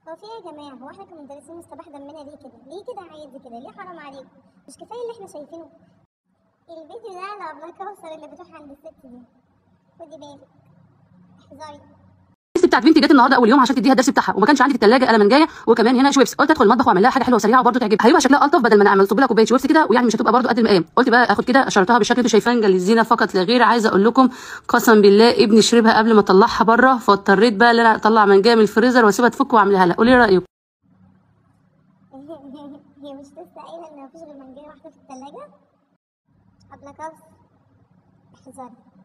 هو في ايه يا جماعه هو احنا كمدرسين مستباح دمنا ليه كده ليه كده عادي كده ليه حرام عليكم مش كفايه اللي احنا شايفينه الفيديو ده على ابله كوثر اللي بتروح عند الست دي خدي بالك احذري الدرس بتاعت بنتي جت النهارده اول يوم عشان تديها الدرس بتاعها وما كانش عندي في الثلاجه قلمنجايه وكمان هنا شويبس قلت ادخل المطبخ واعمل لها حاجه حلوه وسريعه وبرده تعجبها هيبقى شكلها الطف بدل ما انا اعمل صب لها كوبايه شويبس كده ويعني مش هتبقى برده قد المقام قلت بقى اخد كده اشرتها بالشكل اللي انتوا شايفاه للزينه فقط لا غير عايزه اقول لكم قسم بالله ابني شربها قبل ما اطلعها بره فاضطريت بقى ان انا اطلع منجايه من الفريزر واسيبها تفك واعملها لها قولي ايه رايكم هي مش لسه قايله ان مفيش غير منجايه واحده في الثلاجه ابله كوثر احذري